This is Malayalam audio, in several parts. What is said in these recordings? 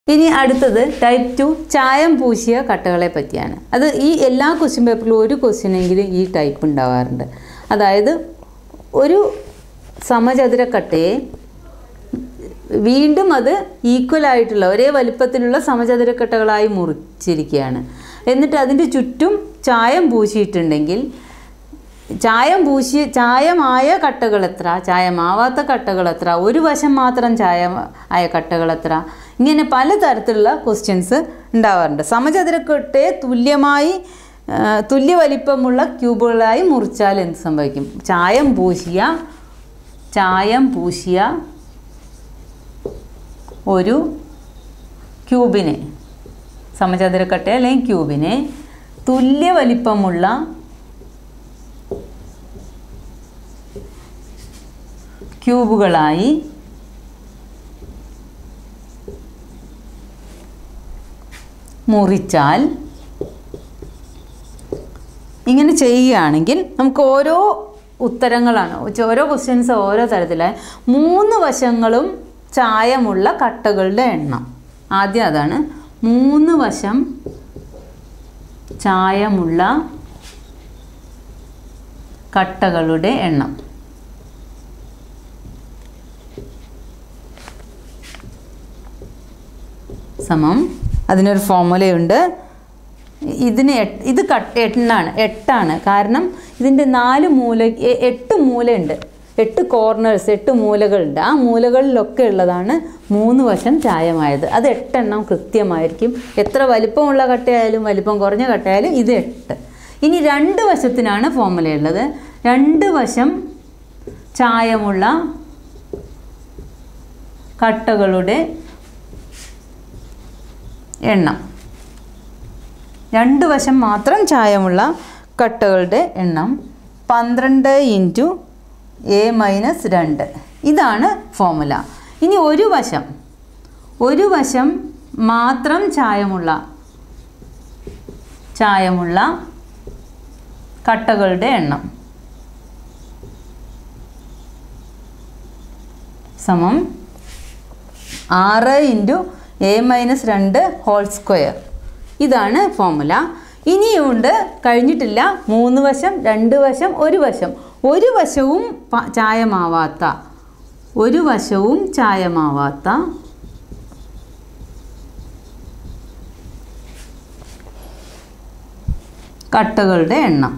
ഇനി അടുത്തത് ടൈപ്പ് ടു ചായം പൂശിയ കട്ടകളെ പറ്റിയാണ് അത് ഈ എല്ലാ ക്വസ്റ്റ്യൻ പേപ്പറിലും ഒരു ക്വസ്റ്റ്യനെങ്കിലും ഈ ടൈപ്പ് ഉണ്ടാവാറുണ്ട് അതായത് ഒരു സമചതുരക്കട്ടയെ വീണ്ടും അത് ഈക്വൽ ആയിട്ടുള്ള ഒരേ വലിപ്പത്തിലുള്ള സമചതുരക്കട്ടകളായി മുറിച്ചിരിക്കുകയാണ് എന്നിട്ട് അതിൻ്റെ ചുറ്റും ചായം പൂശിയിട്ടുണ്ടെങ്കിൽ ചായം പൂശി ചായമായ കട്ടകൾ എത്ര ചായമാവാത്ത കട്ടകൾ എത്ര ഒരു വശം മാത്രം ചായം ആയ കട്ടകൾ എത്ര ഇങ്ങനെ പലതരത്തിലുള്ള ക്വസ്റ്റ്യൻസ് ഉണ്ടാവാറുണ്ട് സമചതുരക്കട്ടയെ തുല്യമായി ആ, തുല്യ വലിപ്പമുള്ള ക്യൂബുകളായി മുറിച്ചാൽ എന്ത് സംഭവിക്കും ചായം പൂശിയ ചായം പൂശിയ ഒരു ക്യൂബിനെ സമചതുരക്കട്ട അല്ലെങ്കിൽ ക്യൂബിനെ തുല്യ വലിപ്പമുള്ള ക്യൂബുകളായി മുറിച്ചാൽ ഇങ്ങനെ ചെയ്യുകയാണെങ്കിൽ നമുക്ക് ഓരോ ഉത്തരങ്ങളാണ് ഓരോ ക്വസ്റ്റ്യൻസ് ഓരോ തരത്തിലായി മൂന്ന് വശങ്ങളും ചായമുള്ള കട്ടകളുടെ എണ്ണം ആദ്യം അതാണ് മൂന്ന് വശം ചായമുള്ള കട്ടകളുടെ എണ്ണം സമം അതിനൊരു ഫോർമുലയുണ്ട് ഇതിന് എട്ട് ഇത് കട്ട് എണ്ണാണ് എട്ടാണ് കാരണം ഇതിൻ്റെ നാല് മൂല എ- എട്ട് മൂലയുണ്ട് എട്ട് കോർണേഴ്സ് എട്ട് മൂലകളുണ്ട് ആ മൂലകളിലൊക്കെ ഉള്ളതാണ് മൂന്ന് വശം ചായമായത് അത് എട്ടെണ്ണം കൃത്യമായിരിക്കും എത്ര വലിപ്പമുള്ള കട്ടയായാലും വലിപ്പം കുറഞ്ഞ കട്ടയായാലും ഇത് എട്ട് ഇനി രണ്ട് വശത്തിനാണ് ഫോർമുലയുള്ളത് രണ്ട് വശം ചായമുള്ള കട്ടകളുടെ എണ്ണം രണ്ട് വശം മാത്രം ചായമുള്ള കട്ടകളുടെ എണ്ണം പന്ത്രണ്ട് ഇൻറ്റു എ മൈനസ് രണ്ട് ഇതാണ് ഫോർമുല ഇനി ഒരു വശം ഒരു വശം മാത്രം ചായമുള്ള ചായമുള്ള കട്ടകളുടെ എണ്ണം സമം ആറ് ഇൻറ്റു എ മൈനസ് രണ്ട് ഹോൾ സ്ക്വയർ ഇതാണ് ഫോർമുല ഇനിയുണ്ട് കഴിഞ്ഞിട്ടില്ല മൂന്ന് വശം രണ്ട് വശം ഒരു വശം ഒരു വശവും പ- ചായമാവാത്ത ഒരു വശവും ചായമാവാത്ത കട്ടകളുടെ എണ്ണം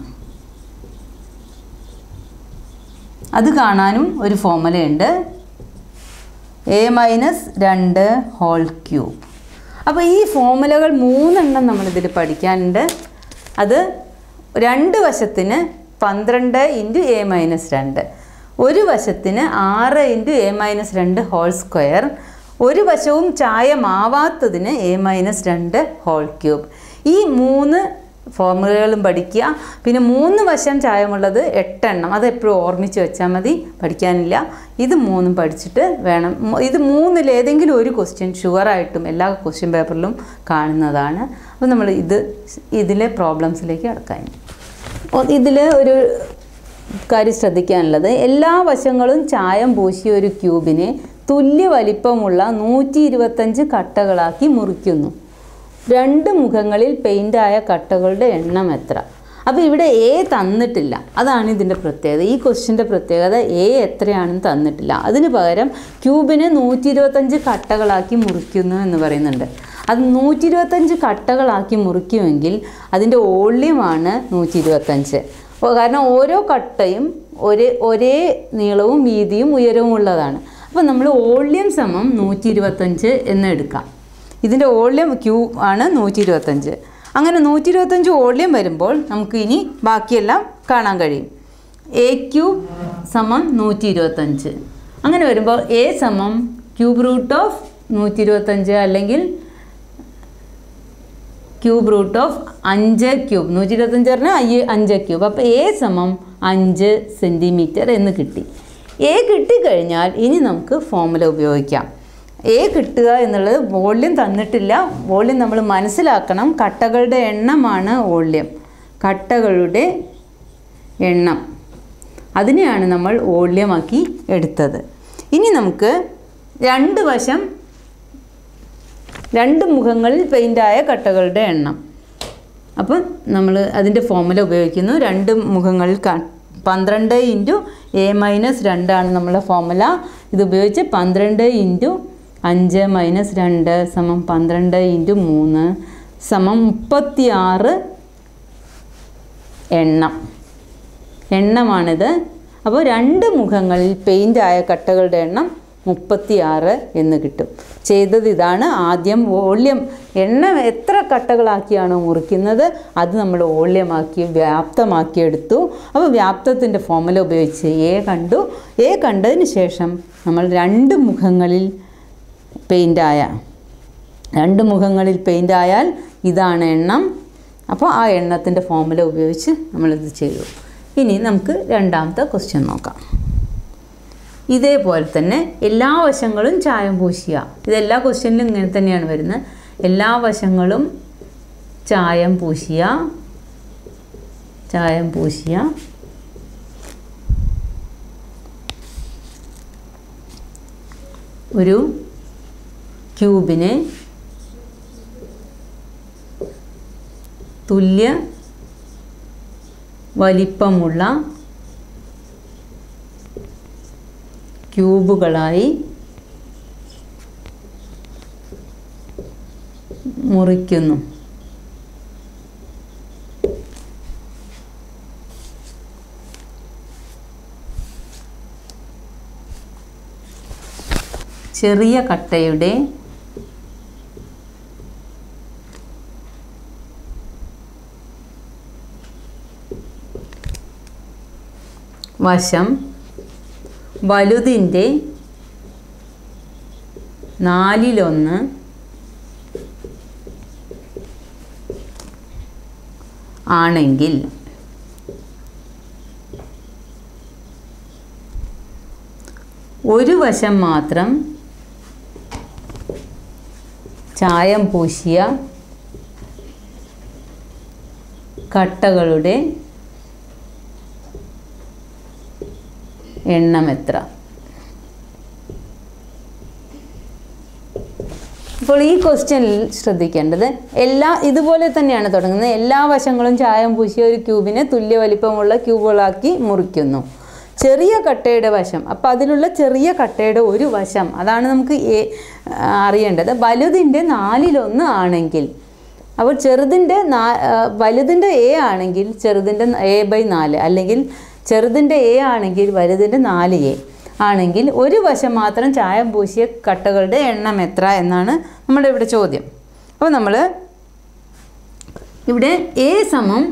അത് കാണാനും ഒരു ഫോർമുലയുണ്ട് എ മൈനസ് രണ്ട് ഹോൾ ക്യൂബ് അപ്പോൾ ഈ ഫോർമുലകൾ മൂന്നെണ്ണം നമ്മളിതിൽ പഠിക്കാനുണ്ട് അത് രണ്ട് വശത്തിന് പന്ത്രണ്ട് ഇൻറ്റു എ മൈനസ് രണ്ട് ഒരു വശത്തിന് ആറ് ഇൻറ്റു എ മൈനസ് രണ്ട് ഹോൾ സ്ക്വയർ ഒരു വശവും ചായമാവാത്തതിന് എ മൈനസ് രണ്ട് ഹോൾ ക്യൂബ് ഈ മൂന്ന് ഫോർമുലകളും പഠിക്കുക പിന്നെ മൂന്ന് വശം ചായമുള്ളത് എട്ടെണ്ണം അത് എപ്പോഴും ഓർമ്മിച്ച് വെച്ചാൽ മതി പഠിക്കാനില്ല ഇത് മൂന്നും പഠിച്ചിട്ട് വേണം മു- ഇത് മൂന്നിൽ ഏതെങ്കിലും ഒരു ക്വസ്റ്റ്യൻ ഷുവറായിട്ടും എല്ലാ ക്വസ്റ്റ്യൻ പേപ്പറിലും കാണുന്നതാണ് അപ്പോൾ നമ്മൾ ഇത് ഇതിലെ പ്രോബ്ലംസിലേക്ക് കടക്കാൻ ഇതിൽ ഒരു കാര്യം ശ്രദ്ധിക്കാനുള്ളത് എല്ലാ വശങ്ങളും ചായം പൂശിയ ഒരു ക്യൂബിനെ തുല്യ വലിപ്പമുള്ള നൂറ്റി ഇരുപത്തഞ്ച് കട്ടകളാക്കി മുറിക്കുന്നു രണ്ട് മുഖങ്ങളിൽ പെയിൻ്റായ കട്ടകളുടെ എണ്ണം എത്ര അപ്പോൾ ഇവിടെ എ തന്നിട്ടില്ല അതാണ് ഇതിൻ്റെ പ്രത്യേകത ഈ ക്വസ്റ്റിൻ്റെ പ്രത്യേകത എ എത്രയാണെന്ന് തന്നിട്ടില്ല അതിന് പകരം ക്യൂബിനെ നൂറ്റി ഇരുപത്തഞ്ച് കട്ടകളാക്കി മുറിക്കുന്നു എന്ന് പറയുന്നുണ്ട് അത് നൂറ്റി ഇരുപത്തഞ്ച് കട്ടകളാക്കി മുറിക്കുമെങ്കിൽ അതിൻ്റെ വോള്യമാണ് നൂറ്റി ഇരുപത്തഞ്ച് ഓ- കാരണം ഓരോ കട്ടയും ഒരേ ഒരേ നീളവും വീതിയും ഉയരവും ഉള്ളതാണ് അപ്പോൾ നമ്മൾ വോള്യം സമം നൂറ്റി ഇരുപത്തഞ്ച് എന്ന് എടുക്കാം ഇതിൻ്റെ വോള്യം ക്യൂ ആണ് നൂറ്റി ഇരുപത്തഞ്ച് അങ്ങനെ നൂറ്റി ഇരുപത്തഞ്ച് വോള്യം വരുമ്പോൾ നമുക്ക് ഇനി ബാക്കിയെല്ലാം കാണാൻ കഴിയും എ ക്യൂബ് സമം നൂറ്റി ഇരുപത്തഞ്ച് അങ്ങനെ വരുമ്പോൾ എ സമം ക്യൂബ് റൂട്ട് ഓഫ് നൂറ്റി ഇരുപത്തഞ്ച് അല്ലെങ്കിൽ ക്യൂബ് റൂട്ട് ഓഫ് അഞ്ച് ക്യൂബ് നൂറ്റി ഇരുപത്തഞ്ച് പറഞ്ഞാൽ അയ്യ അഞ്ച് ക്യൂബ് അപ്പോൾ എ സമം അഞ്ച് സെൻറ്റിമീറ്റർ എന്ന് കിട്ടി എ കിട്ടിക്കഴിഞ്ഞാൽ ഇനി നമുക്ക് ഫോമുല ഉപയോഗിക്കാം എ കിട്ടുക എന്നുള്ളത് വോള്യം തന്നിട്ടില്ല വോള്യം നമ്മൾ മനസ്സിലാക്കണം കട്ടകളുടെ എണ്ണമാണ് വോള്യം കട്ടകളുടെ എണ്ണം അതിനെയാണ് നമ്മൾ വോള്യമാക്കി എടുത്തത് ഇനി നമുക്ക് രണ്ട് വശം രണ്ട് മുഖങ്ങളിൽ പെയിൻ്റായ കട്ടകളുടെ എണ്ണം അപ്പം നമ്മൾ അതിൻ്റെ ഫോമുല ഉപയോഗിക്കുന്നു രണ്ട് മുഖങ്ങളിൽ ക പന്ത്രണ്ട് ഇൻറ്റു എ മൈനസ് രണ്ടാണ് നമ്മളെ ഫോമുല ഇത് ഉപയോഗിച്ച് പന്ത്രണ്ട് ഇൻറ്റു അഞ്ച് മൈനസ് രണ്ട് സമം പന്ത്രണ്ട് ഇൻറ്റു മൂന്ന് സമം മുപ്പത്തി ആറ് എണ്ണം എണ്ണമാണിത് അപ്പോൾ രണ്ട് മുഖങ്ങളിൽ പെയിൻ്റ് ആയ കട്ടകളുടെ എണ്ണം മുപ്പത്തിയാറ് എന്ന് കിട്ടും ചെയ്തത് ഇതാണ് ആദ്യം വോള്യം എണ്ണ എത്ര കട്ടകളാക്കിയാണോ മുറിക്കുന്നത് അത് നമ്മൾ വോള്യമാക്കി വ്യാപ്തമാക്കി എടുത്തു അപ്പോൾ വ്യാപ്തത്തിൻ്റെ ഫോമുല ഉപയോഗിച്ച് എ കണ്ടു എ കണ്ടതിന് ശേഷം നമ്മൾ രണ്ട് മുഖങ്ങളിൽ പെയിൻ്റായ രണ്ട് മുഖങ്ങളിൽ പെയിൻ്റ് ആയാൽ ഇതാണ് എണ്ണം അപ്പോൾ ആ എണ്ണത്തിൻ്റെ ഫോമുല ഉപയോഗിച്ച് നമ്മളിത് ചെയ്തു ഇനി നമുക്ക് രണ്ടാമത്തെ ക്വസ്റ്റ്യൻ നോക്കാം ഇതേപോലെ തന്നെ എല്ലാ വശങ്ങളും ചായം പൂശുക ഇതെല്ലാ ക്വസ്റ്റ്യനിലും ഇങ്ങനെ തന്നെയാണ് വരുന്നത് എല്ലാ വശങ്ങളും ചായം പൂശിയ ചായം പൂശിയ ഒരു ക്യൂബിനെ തുല്യ വലിപ്പമുള്ള ക്യൂബുകളായി മുറിക്കുന്നു ചെറിയ കട്ടയുടെ വശം വലുതിൻ്റെ നാലിലൊന്ന് ആണെങ്കിൽ ഒരു വശം മാത്രം ചായം പൂശിയ കട്ടകളുടെ എണ്ണം എത്ര അപ്പോൾ ഈ ക്വസ്റ്റ്യനിൽ ശ്രദ്ധിക്കേണ്ടത് എല്ലാ ഇതുപോലെ തന്നെയാണ് തുടങ്ങുന്നത് എല്ലാ വശങ്ങളും ചായം പൂശിയ ഒരു ക്യൂബിനെ തുല്യ വലിപ്പമുള്ള ക്യൂബുകളാക്കി മുറിക്കുന്നു ചെറിയ കട്ടയുടെ വശം അപ്പോൾ അതിലുള്ള ചെറിയ കട്ടയുടെ ഒരു വശം അതാണ് നമുക്ക് എ അറിയേണ്ടത് വലുതിൻ്റെ നാലിലൊന്ന് ആണെങ്കിൽ അപ്പോൾ ചെറുതിൻ്റെ നാ വലുതിൻ്റെ എ ആണെങ്കിൽ ചെറുതിൻ്റെ എ ബൈ നാല് അല്ലെങ്കിൽ ചെറുതിൻ്റെ എ ആണെങ്കിൽ വലുതിൻ്റെ നാല് എ ആണെങ്കിൽ ഒരു വശം മാത്രം ചായം പൂശിയ കട്ടകളുടെ എണ്ണം എത്ര എന്നാണ് നമ്മുടെ ഇവിടെ ചോദ്യം അപ്പോൾ നമ്മൾ ഇവിടെ എ സമം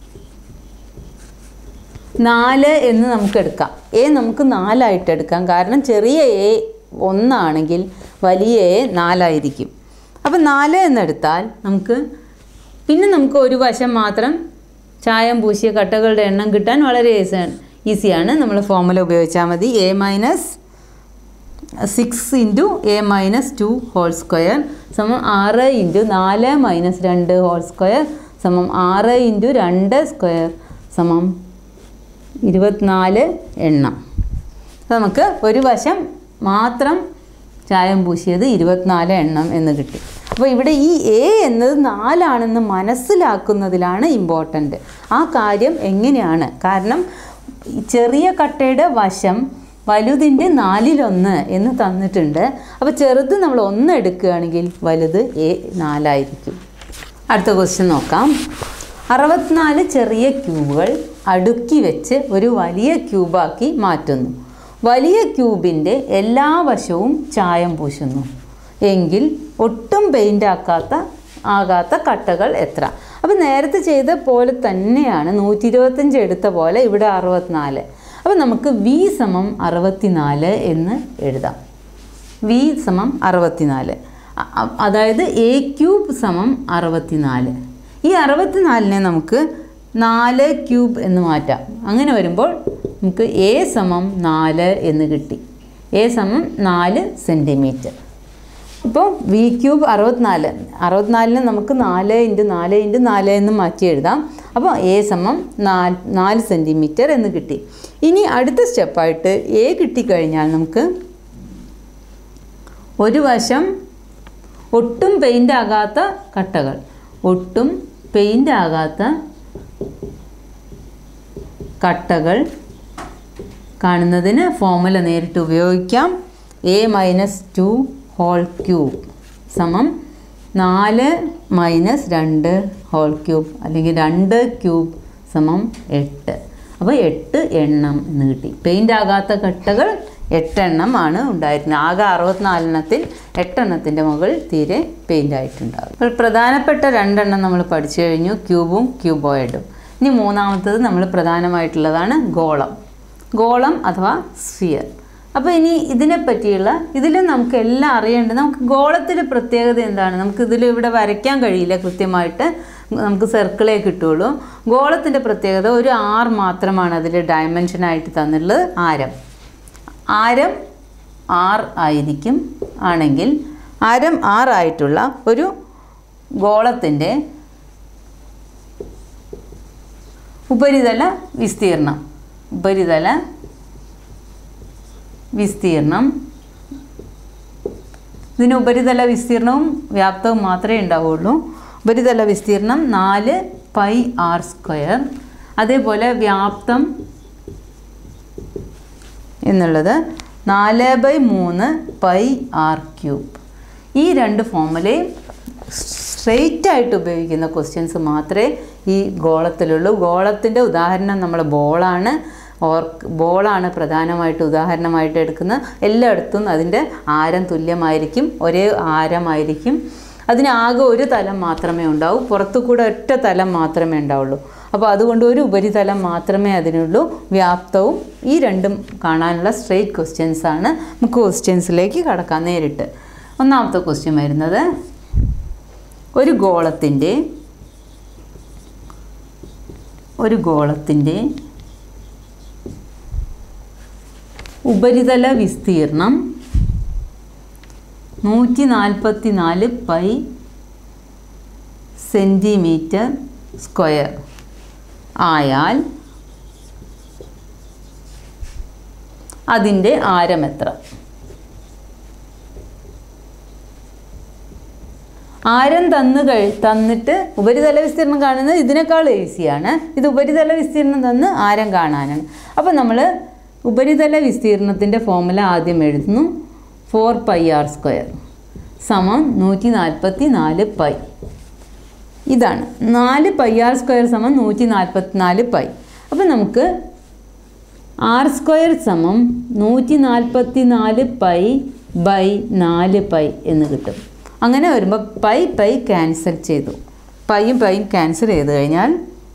നാല് എന്ന് നമുക്ക് എടുക്കാം എ നമുക്ക് നാലായിട്ട് എടുക്കാം കാരണം ചെറിയ എ ഒന്നാണെങ്കിൽ വലിയ എ നാലായിരിക്കും അപ്പം നാല് എന്നെടുത്താൽ നമുക്ക് പിന്നെ നമുക്ക് ഒരു വശം മാത്രം ചായം പൂശിയ കട്ടകളുടെ എണ്ണം കിട്ടാൻ വളരെ ഈസിയാണ് ഈസിയാണ് നമ്മൾ ഫോമുല ഉപയോഗിച്ചാൽ മതി a minus six into a minus two whole square സമം ആറ് ഇൻറ്റു നാല് മൈനസ് രണ്ട് ഹോൾ സ്ക്വയർ സമം ആറ് ഇൻറ്റു രണ്ട് സ്ക്വയർ സമം ഇരുപത്തിനാല് എണ്ണം അപ്പോൾ നമുക്ക് ഒരു വശം മാത്രം ചായം പൂശിയത് ഇരുപത്തിനാല് എണ്ണം എന്ന് കിട്ടി അപ്പോൾ ഇവിടെ ഈ എ എന്നത് നാലാണെന്ന് മനസ്സിലാക്കുന്നതിലാണ് ഇമ്പോർട്ടൻ്റ് ആ കാര്യം എങ്ങനെയാണ് കാരണം ഈ ചെറിയ കട്ടയുടെ വശം വലുതിൻ്റെ നാലിലൊന്ന് എന്ന് തന്നിട്ടുണ്ട് അപ്പോൾ ചെറുത് നമ്മൾ ഒന്ന് എടുക്കുകയാണെങ്കിൽ വലുത് എ നാലായിരിക്കും അടുത്ത ക്വസ്റ്റ്യൻ നോക്കാം അറുപത്തിനാല് ചെറിയ ക്യൂബുകൾ അടുക്കി വെച്ച് ഒരു വലിയ ക്യൂബാക്കി മാറ്റുന്നു വലിയ ക്യൂബിൻ്റെ എല്ലാ വശവും ചായം പൂശുന്നു എങ്കിൽ ഒട്ടും പെയിൻ്റ് ആക്കാത്ത ആകാത്ത കട്ടകൾ എത്ര അപ്പോൾ നേരത്തെ ചെയ്ത പോലെ തന്നെയാണ് നൂറ്റി ഇരുപത്തഞ്ച് എടുത്ത പോലെ ഇവിടെ അറുപത്തിനാല് അപ്പോൾ നമുക്ക് വി സമം അറുപത്തിനാല് എന്ന് എഴുതാം വി സമം അറുപത്തിനാല് അ- അ- അതായത് എ ക്യൂബ് സമം അറുപത്തിനാല് ഈ അറുപത്തിനാലിനെ നമുക്ക് നാല് ക്യൂബ് എന്ന് മാറ്റാം അങ്ങനെ വരുമ്പോൾ നമുക്ക് എ സമം നാല് എന്ന് കിട്ടി എ സമം നാല് സെൻറ്റിമീറ്റർ ഇപ്പോൾ വി ക്യൂബ് അറുപത്തിനാല് അറുപത്തിനാലിന് നമുക്ക് നാല് ഇൻറ്റു നാല് ഇൻറ്റു നാല് എന്ന് മാറ്റി എഴുതാം അപ്പോൾ എ സമം നാല് നാല് സെൻറ്റിമീറ്റർ എന്ന് കിട്ടി ഇനി അടുത്ത സ്റ്റെപ്പായിട്ട് എ കിട്ടിക്കഴിഞ്ഞാൽ നമുക്ക് ഒരു വശം ഒട്ടും പെയിൻ്റ് ആകാത്ത കട്ടകൾ ഒട്ടും പെയിൻ്റ് ആകാത്ത കട്ടകൾ കാണുന്നതിന് ഫോമുല നേരിട്ട് ഉപയോഗിക്കാം a minus two whole cube സമം നാല് മൈനസ് രണ്ട് ഹോൾ ക്യൂബ് അല്ലെങ്കിൽ രണ്ട് ക്യൂബ് സമം എട്ട് അപ്പോൾ എട്ട് എണ്ണം എന്ന് കിട്ടി പെയിൻ്റ് ആകാത്ത കട്ടകൾ എട്ടെണ്ണം ആണ് ഉണ്ടായിരുന്നത് ആകെ അറുപത്തിനാലെണ്ണത്തിൽ എട്ടെണ്ണത്തിൻ്റെ മുകളിൽ തീരെ പെയിൻ്റ് ആയിട്ടുണ്ടാകും അപ്പോൾ പ്രധാനപ്പെട്ട രണ്ടെണ്ണം നമ്മൾ പഠിച്ചു കഴിഞ്ഞു ക്യൂബും ക്യൂബോയിഡും ഇനി മൂന്നാമത്തത് നമ്മൾ പ്രധാനമായിട്ടുള്ളതാണ് ഗോളം ഗോളം അഥവാ സ്ഫിയർ അപ്പോൾ ഇനി ഇതിനെ പറ്റിയുള്ള ഇതിൽ നമുക്ക് എല്ലാം അറിയേണ്ടത് നമുക്ക് ഗോളത്തിൻ്റെ പ്രത്യേകത എന്താണ് നമുക്ക് ഇതിൽ ഇവിടെ വരയ്ക്കാൻ കഴിയില്ല കൃത്യമായിട്ട് നമുക്ക് സർക്കിളേ കിട്ടുള്ളൂ ഗോളത്തിൻ്റെ പ്രത്യേകത ഒരു ആർ മാത്രമാണ് അതിൽ ഡയമെൻഷനായിട്ട് തന്നിട്ടുള്ളത് ആരം ആരം ആർ ആയിരിക്കും ആണെങ്കിൽ ആരം ആർ ആയിട്ടുള്ള ഒരു ഗോളത്തിൻ്റെ ഉപരിതല വിസ്തീർണം ഉപരിതല വിസ്തീർണം ഇതിന് ഉപരിതല വിസ്തീർണവും വ്യാപ്തവും മാത്രമേ ഉണ്ടാവുള്ളൂ ഉപരിതല വിസ്തീർണം നാല് പൈ ആർ സ്ക്വയർ അതേപോലെ വ്യാപ്തം എന്നുള്ളത് നാല് ബൈ മൂന്ന് പൈ ആർ ക്യൂബ് ഈ രണ്ട് ഫോമുലയും സ്ട്രെയിറ്റ് ആയിട്ട് ഉപയോഗിക്കുന്ന ക്വസ്റ്റ്യൻസ് മാത്രമേ ഈ ഗോളത്തിലുള്ളൂ ഗോളത്തിൻ്റെ ഉദാഹരണം നമ്മൾ ബോളാണ് ഓർ ബോളാണ് പ്രധാനമായിട്ട് ഉദാഹരണമായിട്ട് എടുക്കുന്നത് എല്ലായിടത്തും അതിൻ്റെ ആരം തുല്യമായിരിക്കും ഒരേ ആരമായിരിക്കും അതിനാകെ ഒരു തലം മാത്രമേ ഉണ്ടാവൂ പുറത്തു കൂടെ ഒറ്റ തലം മാത്രമേ ഉണ്ടാവുള്ളൂ അപ്പോൾ അതുകൊണ്ട് ഒരു ഉപരിതലം മാത്രമേ അതിനുള്ളൂ വ്യാപ്തവും ഈ രണ്ടും കാണാനുള്ള സ്ട്രെയിറ്റ് ക്വസ്റ്റ്യൻസ് ആണ് നമുക്ക് ക്വസ്റ്റ്യൻസിലേക്ക് കടക്കാം നേരിട്ട് ഒന്നാമത്തെ ക്വസ്റ്റ്യൻ വരുന്നത് ഒരു ഗോളത്തിൻ്റെ ഒരു ഗോളത്തിൻ്റെ ഉപരിതല വിസ്തീർണം നൂറ്റി നാൽപ്പത്തി നാല് പൈ സെൻറ്റിമീറ്റർ സ്ക്വയർ ആയാൽ അതിൻ്റെ ആരം എത്ര ആരം തന്നു കഴി തന്നിട്ട് ഉപരിതല വിസ്തീർണം കാണുന്നത് ഇതിനേക്കാൾ ഈസിയാണ് ഇത് ഉപരിതല വിസ്തീർണം തന്ന് ആരം കാണാനാണ് അപ്പോൾ നമ്മൾ ഉപരിതല വിസ്തീർണത്തിൻ്റെ ഫോമുല ആദ്യം എഴുതുന്നു ഫോർ പൈ ആർ സ്ക്വയർ സമം നൂറ്റി നാൽപ്പത്തി നാല് പൈ ഇതാണ് നാല് പൈ ആർ സ്ക്വയർ സമം നൂറ്റി നാൽപ്പത്തി നാല് പൈ അപ്പോൾ നമുക്ക് ആർ സ്ക്വയർ സമം നൂറ്റി നാൽപ്പത്തി നാല് പൈ ബൈ നാല് പൈ എന്ന് കിട്ടും അങ്ങനെ വരുമ്പോൾ പൈ പൈ ക്യാൻസൽ ചെയ്തു പൈയും പൈയും ക്യാൻസൽ ചെയ്ത് കഴിഞ്ഞാൽ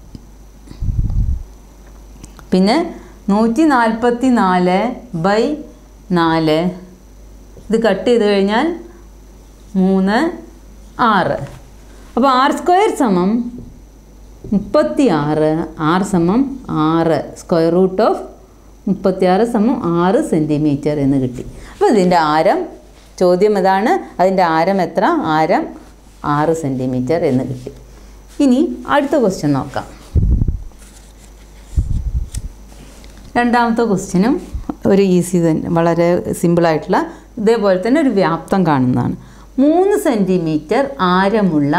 പിന്നെ നൂറ്റി നാൽപ്പത്തി നാല് ബൈ നാല് ഇത് കട്ട് ചെയ്ത് കഴിഞ്ഞാൽ മൂന്ന് ആറ് അപ്പോൾ ആർ സ്ക്വയർ സമം മുപ്പത്തി ആറ് ആർ സമം ആറ് സ്ക്വയർ റൂട്ട് ഓഫ് മുപ്പത്തിയാറ് സമം ആറ് സെൻറ്റിമീറ്റർ എന്ന് കിട്ടി അപ്പോൾ ഇതിൻ്റെ ആരം ചോദ്യം ഇതാണ് അതിൻ്റെ ആരം എത്ര ആരം ആറ് സെൻറ്റിമീറ്റർ എന്ന് കിട്ടി ഇനി അടുത്ത ക്വസ്റ്റ്യൻ നോക്കാം രണ്ടാമത്തെ ക്വസ്റ്റ്യനും ഒരു ഈസി തന്നെ വളരെ സിമ്പിളായിട്ടുള്ള ഇതേപോലെ തന്നെ ഒരു വ്യാപ്തം കാണുന്നതാണ് മൂന്ന് സെൻറ്റിമീറ്റർ ആരമുള്ള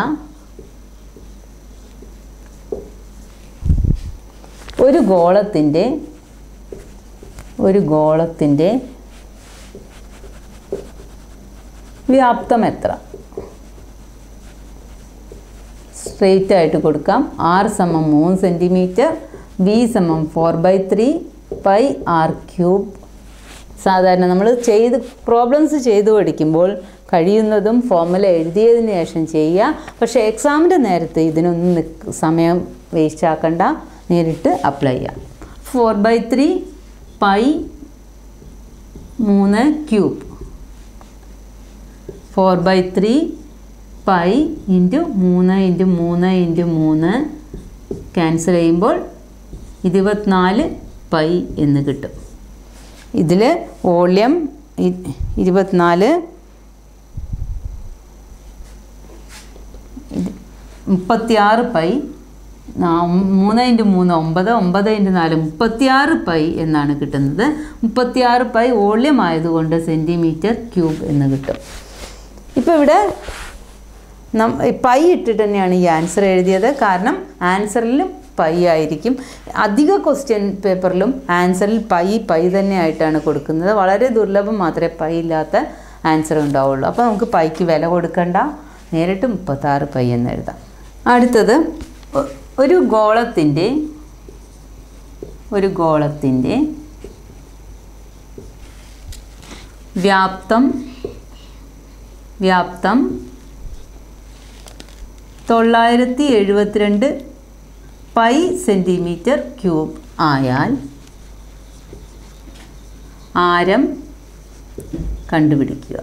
ഒരു ഗോളത്തിൻ്റെ ഒരു ഗോളത്തിൻ്റെ വ്യാപ്തം എത്ര സ്ട്രെയിറ്റ് ആയിട്ട് കൊടുക്കാം ആർ സമം മൂന്ന് സെൻറ്റിമീറ്റർ ബി സമം four by three pi R cube സാധാരണ നമ്മൾ ചെയ്ത് പ്രോബ്ലംസ് ചെയ്തു പഠിക്കുമ്പോൾ കഴിയുന്നതും ഫോമുല എഴുതിയതിന് ശേഷം ചെയ്യുക പക്ഷേ എക്സാമിൻ്റെ നേരത്ത് ഇതിനൊന്നും നിക്ക് സമയം വേസ്റ്റ് ആക്കണ്ട നേരിട്ട് അപ്ലൈ ചെയ്യാം ഫോർ ബൈ ത്രീ പൈ മൂന്ന് cube four by three pi into മൂന്ന് ഇൻറ്റു മൂന്ന് ഇൻറ്റു മൂന്ന് ക്യാൻസൽ ചെയ്യുമ്പോൾ ഇരുപത്തിനാല് പൈ എന്ന് കിട്ടും ഇതിൽ വോള്യം ഇ- ഇരുപത്തിനാല് ഇത് മുപ്പത്തിയാറ് പൈ നാ- മൂന്ന് ഇൻറ്റു മൂന്ന് ഒമ്പത് ഒമ്പത് ഇൻറ്റു നാല് മുപ്പത്തിയാറ് പൈ എന്നാണ് കിട്ടുന്നത് മുപ്പത്തിയാറ് പൈ വോള്യം ആയതുകൊണ്ട് സെൻറ്റിമീറ്റർ ക്യൂബ് എന്ന് കിട്ടും ഇപ്പോൾ ഇവിടെ നം പൈ ഇട്ടിട്ട് തന്നെയാണ് ഈ ആൻസർ എഴുതിയത് കാരണം ആൻസറിലും പൈ ആയിരിക്കും അധിക ക്വസ്റ്റ്യൻ പേപ്പറിലും ആൻസറിൽ പൈ പൈ തന്നെ ആയിട്ടാണ് കൊടുക്കുന്നത് വളരെ ദുർലഭം മാത്രമേ പൈ ഇല്ലാത്ത ആൻസർ ഉണ്ടാവുള്ളൂ അപ്പോൾ നമുക്ക് പൈക്ക് വില കൊടുക്കണ്ട നേരിട്ട് മുപ്പത്താറ് പൈ എന്ന് എഴുതാം അടുത്തത് ഒ- ഒരു ഗോളത്തിൻ്റെ ഒരു ഗോളത്തിൻ്റെ വ്യാപ്തം വ്യാപ്തം തൊള്ളായിരത്തി എഴുപത്തിരണ്ട് പൈ സെൻറ്റിമീറ്റർ ക്യൂബ് ആയാൽ ആരം കണ്ടുപിടിക്കുക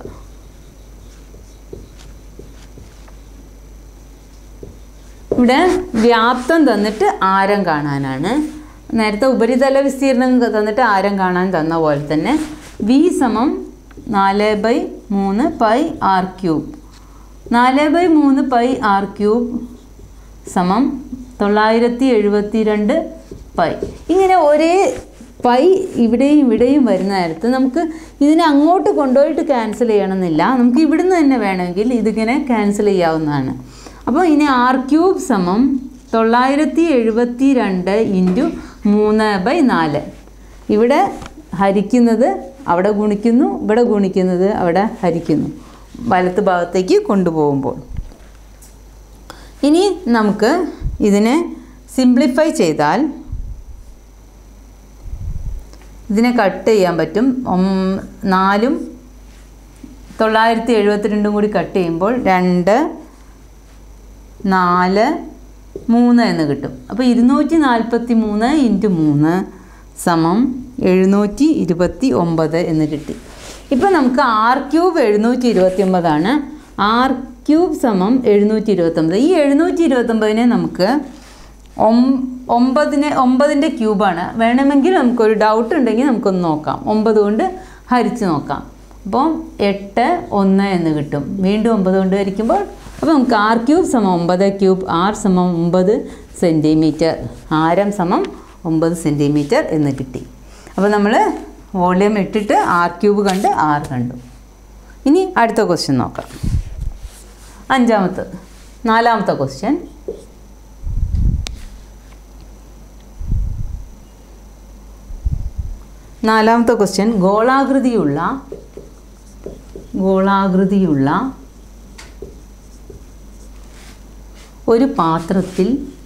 ഇവിടെ വ്യാപ്തം തന്നിട്ട് ആരം കാണാനാണ് നേരത്തെ ഉപരിതല വിസ്തീർണം തന്നിട്ട് ആരം കാണാൻ തന്ന പോലെ തന്നെ വി സമം നാല് ബൈ മൂന്ന് പൈ ആർ ക്യൂബ് നാല് ബൈ മൂന്ന് പൈ ആർ ക്യൂബ് സമം തൊള്ളായിരത്തി എഴുപത്തി രണ്ട് പൈ ഇങ്ങനെ ഒരേ പൈ ഇവിടെയും ഇവിടെയും വരുന്ന നേരത്ത് നമുക്ക് ഇതിനെ അങ്ങോട്ട് കൊണ്ടുപോയിട്ട് ക്യാൻസൽ ചെയ്യണമെന്നില്ല നമുക്ക് ഇവിടുന്ന് തന്നെ വേണമെങ്കിൽ ഇതിങ്ങനെ ക്യാൻസൽ ചെയ്യാവുന്നതാണ് അപ്പോൾ ഇനി ആർ ക്യൂബ് സമം തൊള്ളായിരത്തി എഴുപത്തി രണ്ട് ഇൻറ്റു മൂന്ന് ബൈ നാല് ഇവിടെ ഹരിക്കുന്നത് അവിടെ ഗുണിക്കുന്നു ഇവിടെ ഗുണിക്കുന്നത് അവിടെ ഹരിക്കുന്നു വലത്ത് ഭാഗത്തേക്ക് കൊണ്ടുപോകുമ്പോൾ ഇനി നമുക്ക് ഇതിനെ സിംപ്ലിഫൈ ചെയ്താൽ ഇതിനെ കട്ട് ചെയ്യാൻ പറ്റും ഒം- നാലും തൊള്ളായിരത്തി എഴുപത്തിരണ്ടും കൂടി കട്ട് ചെയ്യുമ്പോൾ രണ്ട് നാല് മൂന്ന് എന്ന് കിട്ടും അപ്പോൾ ഇരുന്നൂറ്റി നാൽപ്പത്തി മൂന്ന് ഇൻറ്റു മൂന്ന് സമം എഴുന്നൂറ്റി ഇരുപത്തി ഒമ്പത് എന്ന് കിട്ടി ഇപ്പോൾ നമുക്ക് ആർ ക്യൂബ് എഴുന്നൂറ്റി ഇരുപത്തി ഒമ്പതാണ് ആർ ക്യൂബ് സമം എഴുന്നൂറ്റി ഇരുപത്തൊമ്പത് ഈ എഴുന്നൂറ്റി ഇരുപത്തൊമ്പതിനെ നമുക്ക് ഒം- ഒമ്പതിനെ ഒമ്പതിൻ്റെ ക്യൂബാണ് വേണമെങ്കിൽ നമുക്കൊരു ഡൗട്ട് ഉണ്ടെങ്കിൽ നമുക്കൊന്ന് നോക്കാം ഒമ്പത് കൊണ്ട് ഹരിച്ച് നോക്കാം അപ്പോൾ എട്ട് ഒന്ന് എന്ന് കിട്ടും വീണ്ടും ഒമ്പത് കൊണ്ട് ഹരിക്കുമ്പോൾ അപ്പോൾ നമുക്ക് ആർ ക്യൂബ് സമം ഒമ്പത് ക്യൂബ് ആർ സമം ഒമ്പത് സെൻറ്റിമീറ്റർ ആരം സമം ഒമ്പത് സെൻറ്റിമീറ്റർ എന്ന് കിട്ടി അപ്പോൾ നമ്മൾ വോളിയം ഇട്ടിട്ട് ആർ ക്യൂബ് കണ്ട് ആർ കണ്ടു ഇനി അടുത്ത ക്വസ്റ്റ്യൻ നോക്കാം അഞ്ചാമത്തെ നാലാമത്തെ ക്വസ്റ്റ്യൻ നാലാമത്തെ ക്വസ്റ്റ്യൻ ഗോളാകൃതിയുള്ള ഗോളാകൃതിയുള്ള ഒരു പാത്രത്തിൽ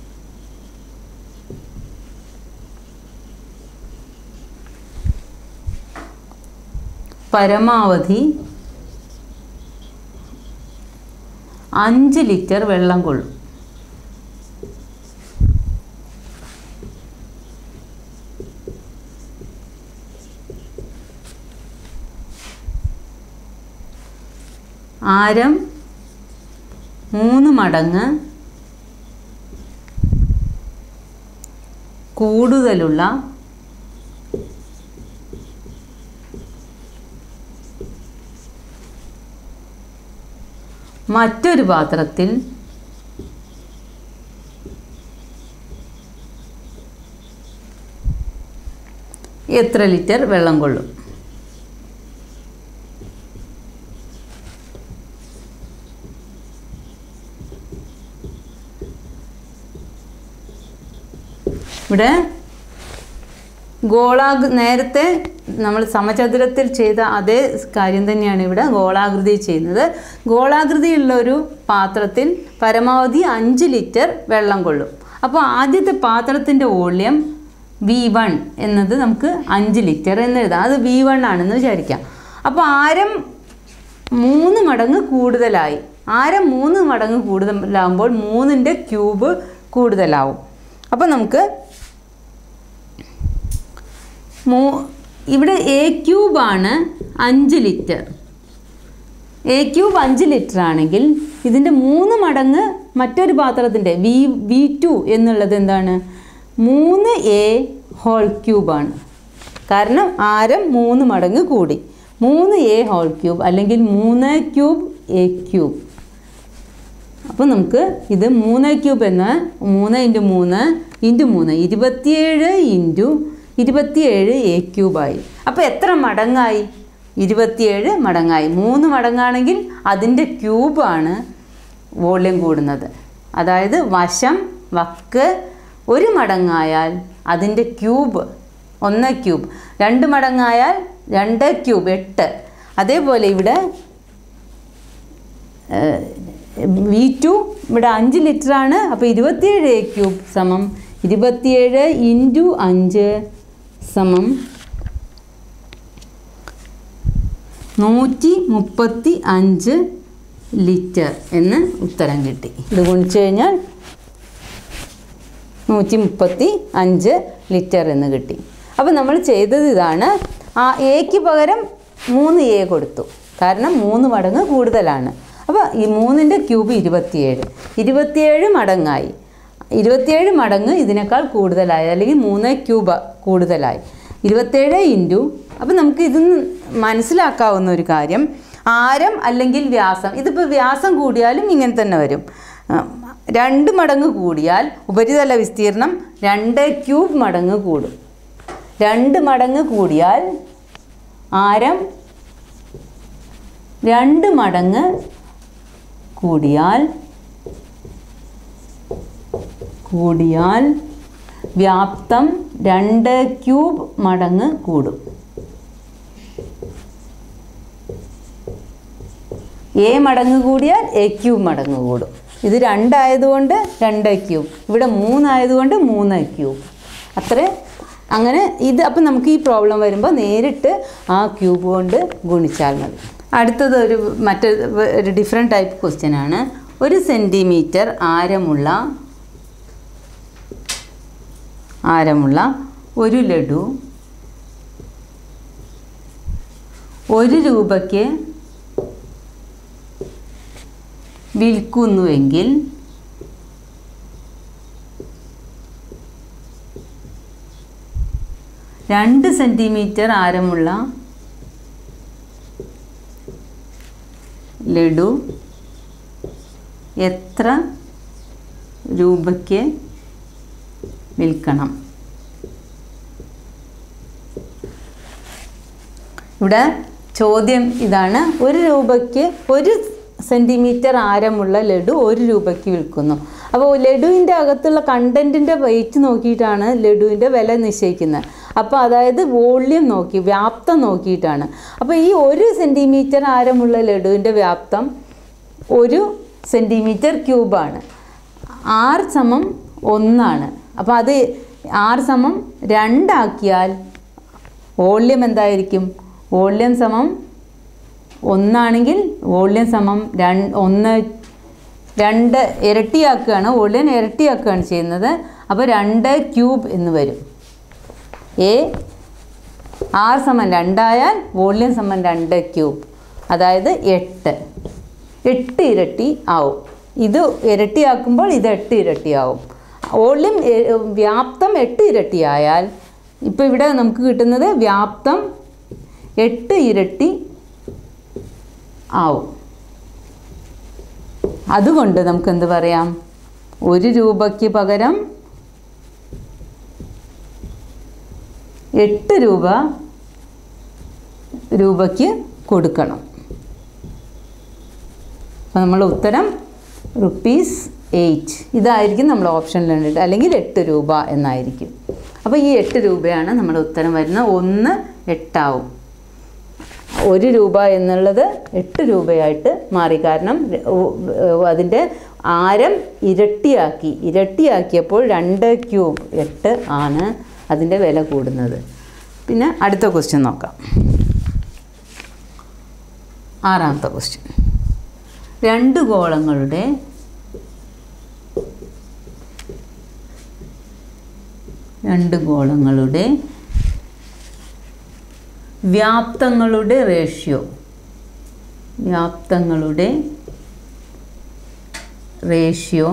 പരമാവധി അഞ്ച് ലിറ്റർ വെള്ളം കൊള്ളും ആരം മൂന്ന് മടങ്ങ് കൂടുതലുള്ള മറ്റൊരു പാത്രത്തിൽ എത്ര ലിറ്റർ വെള്ളം കൊള്ളും ഇവിടെ ഗോളാകൃ നേരത്തെ നമ്മൾ സമചതുരത്തിൽ ചെയ്ത അതേ കാര്യം തന്നെയാണ് ഇവിടെ ഗോളാകൃതി ചെയ്യുന്നത് ഗോളാകൃതിയുള്ള ഒരു പാത്രത്തിൽ പരമാവധി അഞ്ച് ലിറ്റർ വെള്ളം കൊള്ളും അപ്പോൾ ആദ്യത്തെ പാത്രത്തിൻ്റെ വോള്യം വി വൺ എന്നത് നമുക്ക് അഞ്ച് ലിറ്റർ എന്ന് എഴുതാം അത് വി വൺ ആണെന്ന് വിചാരിക്കാം അപ്പോൾ ആരം മൂന്ന് മടങ്ങ് കൂടുതലായി ആരം മൂന്ന് മടങ്ങ് കൂടുതലാകുമ്പോൾ മൂന്നിൻ്റെ ക്യൂബ് കൂടുതലാവും അപ്പോൾ നമുക്ക് മൂ ഇവിടെ എ ക്യൂബാണ് അഞ്ച് ലിറ്റർ എ ക്യൂബ് അഞ്ച് ലിറ്റർ ആണെങ്കിൽ ഇതിൻ്റെ മൂന്ന് മടങ്ങ് മറ്റൊരു പാത്രത്തിൻ്റെ വി വി ടു എന്നുള്ളത് എന്താണ് മൂന്ന് എ ഹോൾ ക്യൂബാണ് കാരണം ആരം മൂന്ന് മടങ്ങ് കൂടി മൂന്ന് എ ഹോൾ ക്യൂബ് അല്ലെങ്കിൽ മൂന്ന് ക്യൂബ് എ ക്യൂബ് അപ്പോൾ നമുക്ക് ഇത് മൂന്ന് ക്യൂബ് എന്ന മൂന്ന് ഇൻറ്റു മൂന്ന് ഇൻറ്റു മൂന്ന് ഇരുപത്തിയേഴ് ഇൻറ്റു ഇരുപത്തിയേഴ് എ ക്യൂബായി അപ്പോൾ എത്ര മടങ്ങായി ഇരുപത്തിയേഴ് മടങ്ങായി മൂന്ന് മടങ്ങാണെങ്കിൽ അതിൻ്റെ ക്യൂബാണ് വോള്യം കൂടുന്നത് അതായത് വശം വക്ക് ഒരു മടങ്ങായാൽ അതിൻ്റെ ക്യൂബ് ഒന്ന് ക്യൂബ് രണ്ട് മടങ്ങായാൽ രണ്ട് ക്യൂബ് എട്ട് അതേപോലെ ഇവിടെ വി ടു ഇവിടെ അഞ്ച് ലിറ്ററാണ് അപ്പോൾ ഇരുപത്തിയേഴ് എ ക്യൂബ് സമം ഇരുപത്തിയേഴ് ഇൻറ്റു അഞ്ച് സമം നൂറ്റി മുപ്പത്തി അഞ്ച് ലിറ്റർ എന്ന് ഉത്തരം കിട്ടി ഇത് ഗുണിച്ചു കഴിഞ്ഞാൽ നൂറ്റി മുപ്പത്തി അഞ്ച് ലിറ്റർ എന്ന് കിട്ടി അപ്പോൾ നമ്മൾ ചെയ്തത് ഇതാണ് ആ എക്ക് പകരം മൂന്ന് എ കൊടുത്തു കാരണം മൂന്ന് മടങ്ങ് കൂടുതലാണ് അപ്പോൾ ഈ മൂന്നിൻ്റെ ക്യൂബ് ഇരുപത്തിയേഴ് ഇരുപത്തിയേഴ് മടങ്ങായി ഇരുപത്തിയേഴ് മടങ്ങ് ഇതിനേക്കാൾ കൂടുതലായി അല്ലെങ്കിൽ മൂന്ന് ക്യൂബ് കൂടുതലായി ഇരുപത്തേഴ് ഇൻറ്റു അപ്പോൾ നമുക്ക് ഇതിന്ന് മനസ്സിലാക്കാവുന്ന ഒരു കാര്യം ആരം അല്ലെങ്കിൽ വ്യാസം ഇതിപ്പോൾ വ്യാസം കൂടിയാലും ഇങ്ങനെ തന്നെ വരും ആ, രണ്ട് മടങ്ങ് കൂടിയാൽ ഉപരിതല വിസ്തീർണം രണ്ട് ക്യൂബ് മടങ്ങ് കൂടും രണ്ട് മടങ്ങ് കൂടിയാൽ ആരം രണ്ട് മടങ്ങ് കൂടിയാൽ കൂടിയാൽ വ്യാപ്തം രണ്ട് ക്യൂബ് മടങ്ങ് കൂടും എ മടങ്ങ് കൂടിയാൽ എ ക്യൂബ് മടങ്ങ് കൂടും ഇത് രണ്ടായതുകൊണ്ട് രണ്ട് ക്യൂബ് ഇവിടെ മൂന്നായതുകൊണ്ട് മൂന്ന് ക്യൂബ് അത്ര അങ്ങനെ ഇത് അപ്പം നമുക്ക് ഈ പ്രോബ്ലം വരുമ്പോൾ നേരിട്ട് ആ ക്യൂബ് കൊണ്ട് ഗുണിച്ചാൽ മതി അടുത്തത് ഒരു മറ്റൊരു ഒരു ഡിഫറെൻറ്റ് ടൈപ്പ് ക്വസ്റ്റ്യൻ ആണ് ഒരു സെൻറ്റിമീറ്റർ ആരമുള്ള ആരമുള്ള ഒരു ലഡു ഒരു രൂപയ്ക്ക് വിൽക്കുന്നുവെങ്കിൽ രണ്ട് സെൻറ്റിമീറ്റർ ആരമുള്ള ലഡു എത്ര രൂപയ്ക്ക് വിൽക്കണം ഇവിടെ ചോദ്യം ഇതാണ് ഒരു രൂപയ്ക്ക് ഒരു സെൻറ്റിമീറ്റർ ആരമുള്ള ലഡു ഒരു രൂപയ്ക്ക് വിൽക്കുന്നു അപ്പോൾ ലഡുവിൻ്റെ അകത്തുള്ള കണ്ടൻറ്റിൻ്റെ വെയിറ്റ് നോക്കിയിട്ടാണ് ലഡുവിൻ്റെ വില നിശ്ചയിക്കുന്നത് അപ്പോൾ അതായത് വോള്യം നോക്കി വ്യാപ്തം നോക്കിയിട്ടാണ് അപ്പോൾ ഈ ഒരു സെൻറ്റിമീറ്റർ ആരമുള്ള ലഡുവിൻ്റെ വ്യാപ്തം ഒരു സെൻറ്റിമീറ്റർ ക്യൂബാണ് ആർ സമം ഒന്നാണ് അപ്പോൾ അത് ആർ സമം രണ്ടാക്കിയാൽ വോള്യം എന്തായിരിക്കും വോള്യം സമം ഒന്നാണെങ്കിൽ വോള്യം സമം രണ്ട് ഒന്ന് രണ്ട് ഇരട്ടിയാക്കുകയാണ് വോള്യം ഇരട്ടിയാക്കുകയാണ് ചെയ്യുന്നത് അപ്പോൾ രണ്ട് ക്യൂബ് എന്ന് വരും എ ആർ സമം രണ്ടായാൽ വോള്യം സമം രണ്ട് ക്യൂബ് അതായത് എട്ട് എട്ട് ഇരട്ടി ആവും ഇത് ഇരട്ടിയാക്കുമ്പോൾ ഇത് എട്ട് ഇരട്ടിയാവും വോള്യം എ- വ്യാപ്തം എട്ട് ഇരട്ടിയായാൽ ഇപ്പോൾ ഇവിടെ നമുക്ക് കിട്ടുന്നത് വ്യാപ്തം എട്ട് ഇരട്ടി ആവും അതുകൊണ്ട് നമുക്ക് എന്ത് പറയാം ഒരു രൂപയ്ക്ക് പകരം എട്ട് രൂപ രൂപയ്ക്ക് കൊടുക്കണം അപ്പോൾ നമ്മൾ ഉത്തരം റുപ്പീസ് എയ്റ്റ് ഇതായിരിക്കും നമ്മൾ ഓപ്ഷനിൽ കണ്ടിട്ട് അല്ലെങ്കിൽ എട്ട് രൂപ എന്നായിരിക്കും അപ്പോൾ ഈ എട്ട് രൂപയാണ് നമ്മുടെ ഉത്തരം വരുന്നത് ഒന്ന് എട്ടാവും ഒരു രൂപ എന്നുള്ളത് എട്ട് രൂപയായിട്ട് മാറി കാരണം അതിൻ്റെ ആരം ഇരട്ടിയാക്കി ഇരട്ടിയാക്കിയപ്പോൾ രണ്ട് ക്യൂബ് എട്ട് ആണ് അതിൻ്റെ വില കൂടുന്നത് പിന്നെ അടുത്ത ക്വസ്റ്റ്യൻ നോക്കാം ആറാമത്തെ ക്വസ്റ്റ്യൻ രണ്ട് ഗോളങ്ങളുടെ രണ്ട് ഗോളങ്ങളുടെ വ്യാപ്തങ്ങളുടെ റേഷ്യോ വ്യാപ്തങ്ങളുടെ റേഷ്യോ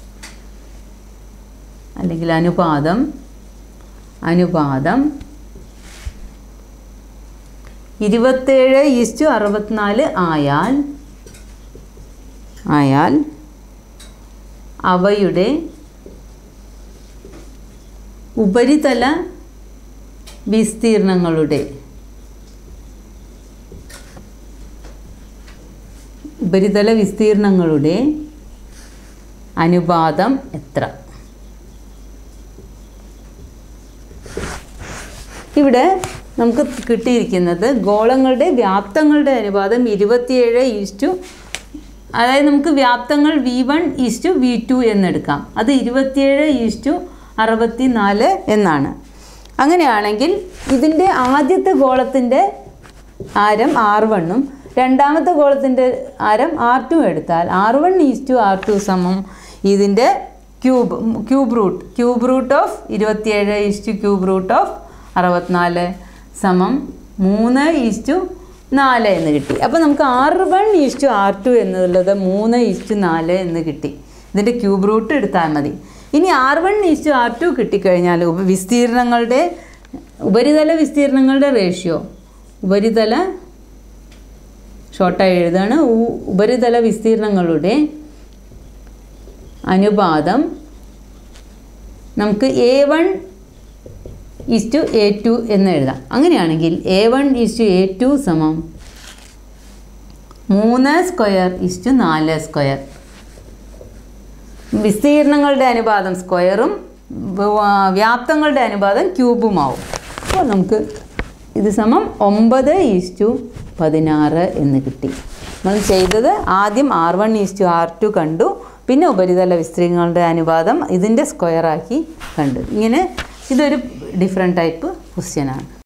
അല്ലെങ്കിൽ അനുപാതം അനുപാതം ഇരുപത്തേഴ് ഈസ്റ്റു അറുപത്തിനാല് ആയാൽ ആയാൽ അവയുടെ ഉപരിതല വിസ്തീർണങ്ങളുടെ ഉപരിതല വിസ്തീർണങ്ങളുടെ അനുപാതം എത്ര ഇവിടെ നമുക്ക് കിട്ടിയിരിക്കുന്നത് ഗോളങ്ങളുടെ വ്യാപ്തങ്ങളുടെ അനുപാതം ഇരുപത്തിയേഴ് ഈസ്റ്റു അതായത് നമുക്ക് വ്യാപ്തങ്ങൾ V one is to V two എന്നെടുക്കാം അത് ഇരുപത്തിയേഴ് ഈസ്റ്റു അറുപത്തി നാല് എന്നാണ് അങ്ങനെയാണെങ്കിൽ ഇതിൻ്റെ ആദ്യത്തെ ഗോളത്തിൻ്റെ ആരം ആർ വണ്ണും രണ്ടാമത്തെ ഗോളത്തിൻ്റെ ആരം ആർ ടു എടുത്താൽ R one is to R two സമം ഇതിൻ്റെ cube cube root cube root of ഇരുപത്തിയേഴ് ഈസ്റ്റു ക്യൂബ് റൂട്ട് ഓഫ് അറുപത്തിനാല് സമം മൂന്ന് ഈസ്റ്റു നാല് എന്ന് കിട്ടി അപ്പോൾ നമുക്ക് R one is to R two എന്നുള്ളത് മൂന്ന് ഈസ്റ്റു നാല് എന്ന് കിട്ടി ഇതിൻ്റെ ക്യൂബ് റൂട്ട് എടുത്താൽ മതി ഇനി R one is to R two കിട്ടിക്കഴിഞ്ഞാൽ ഉപ വിസ്തീർണങ്ങളുടെ ഉപരിതല വിസ്തീർണങ്ങളുടെ റേഷ്യോ ഉപരിതല ഷോർട്ടായി എഴുതാണ് ഉ- ഉപരിതല വിസ്തീർണങ്ങളുടെ അനുപാതം നമുക്ക് A one is to A two എന്ന് എഴുതാം അങ്ങനെയാണെങ്കിൽ A one is to A two സമം മൂന്ന് സ്ക്വയർ ഈസ് ടു നാല് സ്ക്വയർ വിസ്തീർണങ്ങളുടെ അനുപാതം സ്ക്വയറും വ- വ്യാപ്തങ്ങളുടെ അനുപാതം ക്യൂബുമാവും അപ്പോൾ നമുക്ക് ഇത് സമം ഒമ്പത് ഈസ് ടു പതിനാറ് എന്ന് കിട്ടി നമ്മൾ ചെയ്തത് ആദ്യം R one is to R two കണ്ടു പിന്നെ ഉപരിതല വിസ്തീർണങ്ങളുടെ അനുപാതം ഇതിൻ്റെ സ്ക്വയറാക്കി കണ്ടു ഇങ്ങനെ ഇതൊരു ഡിഫറെൻറ്റ് ടൈപ്പ് ക്വസ്റ്റ്യനാണ്